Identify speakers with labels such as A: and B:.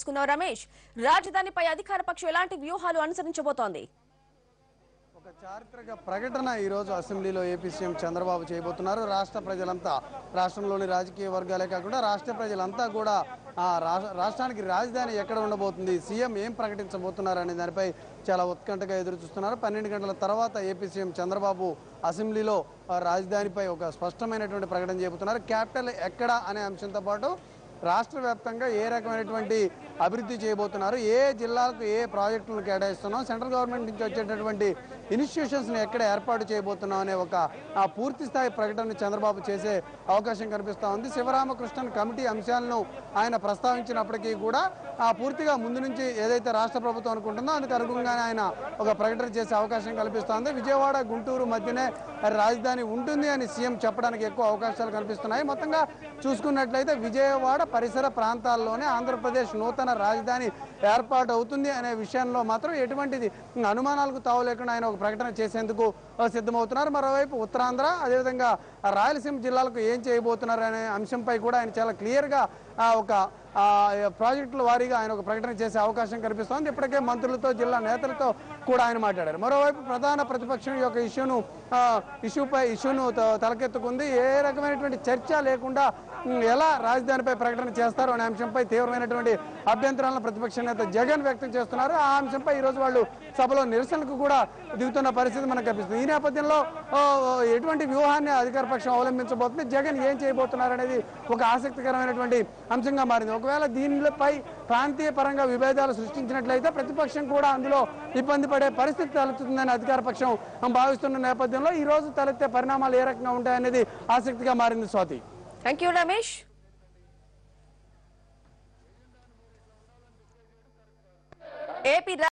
A: చేసుకున్నావు రమేష్ రాజధానిపై అధికార పక్షం ఎలాంటి వ్యూహాలు అనుసరించబోతోంది
B: ఒక చారిత్రక ప్రకటన ఈరోజు అసెంబ్లీలో ఏపీ సీఎం చంద్రబాబు చేయబోతున్నారు రాష్ట్ర ప్రజలంతా రాష్ట్రంలోని రాజకీయ వర్గాలే కాకుండా రాష్ట్ర ప్రజలంతా కూడా ఆ రా- రాష్ట్రానికి రాజధాని ఎక్కడ ఉండబోతుంది సీఎం ఏం ప్రకటించబోతున్నారు అనే దానిపై చాలా ఉత్కంఠగా ఎదురు చూస్తున్నారు పన్నెండు గంటల తర్వాత ఏపీ సీఎం చంద్రబాబు అసెంబ్లీలో ఆ రాజధానిపై ఒక స్పష్టమైనటువంటి ప్రకటన చేయబోతున్నారు క్యాపిటల్ ఎక్కడ అనే అంశంతో పాటు రాష్ట్ర వ్యాప్తంగా ఏ రకమైనటువంటి అభివృద్ధి చేయబోతున్నారు ఏ జిల్లాలకు ఏ ప్రాజెక్టులను కేటాయిస్తున్నాం సెంట్రల్ గవర్నమెంట్ నుంచి వచ్చేటటువంటి ఇన్స్టిట్యూషన్స్ని ఎక్కడ ఏర్పాటు చేయబోతున్నాం అనే ఒక ఆ పూర్తి స్థాయి ప్రకటన చంద్రబాబు చేసే అవకాశం కనిపిస్తూ ఉంది శివరామకృష్ణన్ కమిటీ అంశాలను ఆయన ప్రస్తావించినప్పటికీ కూడా ఆ పూర్తిగా ముందు నుంచి ఏదైతే రాష్ట్ర ప్రభుత్వం అనుకుంటుందో అందుకు అనుగుణంగానే ఆయన ఒక ప్రకటన చేసే అవకాశం కల్పిస్తోంది విజయవాడ గుంటూరు మధ్యనే రాజధాని ఉంటుంది అని సీఎం చెప్పడానికి ఎక్కువ అవకాశాలు కనిపిస్తున్నాయి మొత్తంగా చూసుకున్నట్లయితే విజయవాడ పరిసర ప్రాంతాల్లోనే ఆంధ్రప్రదేశ్ నూతన రాజధాని ఏర్పాటు అవుతుంది అనే విషయంలో మాత్రం ఎటువంటిది అనుమానాలకు తావు లేకుండా ఆయన ఒక ప్రకటన చేసేందుకు ఆ, సిద్ధమవుతున్నారు మరోవైపు ఉత్తరాంధ్ర అదేవిధంగా ఆ రాయలసీమ జిల్లాలకు ఏం చేయబోతున్నారు అనే అంశంపై కూడా ఆయన చాలా క్లియర్గా ఆ, ఒక ఆ, ప్రాజెక్టుల వారీగా ఆయన ఒక ప్రకటన చేసే అవకాశం కనిపిస్తోంది ఇప్పటికే మంత్రులతో జిల్లా నేతలతో కూడా ఆయన మాట్లాడారు మరోవైపు ప్రధాన ప్రతిపక్షం యొక్క ఇష్యూను ఆ, ఇష్యూపై ఇష్యూను త- తలకెత్తుకుంది ఏ రకమైనటువంటి చర్చ లేకుండా ఉమ్, ఎలా రాజధానిపై ప్రకటన చేస్తారు అనే అంశంపై తీవ్రమైనటువంటి అభ్యంతరాలను ప్రతిపక్ష నేత జగన్ వ్యక్తం చేస్తున్నారు ఆ అంశంపై ఈరోజు వాళ్ళు సభలో నిరసనకు కూడా దిగుతున్న పరిస్థితి మనకు కనిపిస్తుంది ఈ నేపథ్యంలో ఓ, ఓ, ఎటువంటి వ్యూహాన్ని అధికార పక్షం అవలంబించబోతుంది జగన్ ఏం చేయబోతున్నారు అనేది ఒక ఆసక్తికరమైనటువంటి అంశంగా మారింది ఒకవేళ దీనిపై ప్రాంతీయ పరంగా విభేదాలు సృష్టించినట్లయితే ప్రతిపక్షం కూడా అందులో ఇబ్బంది పడే పరిస్థితి తలెత్తుతుందని అధికార పక్షం భావిస్తున్న నేపథ్యంలో ఈ రోజు తలెత్తే పరిణామాలు ఏ రకంగా ఉంటాయనేది ఆసక్తిగా మారింది Swathi
A: thank you Ramesh AP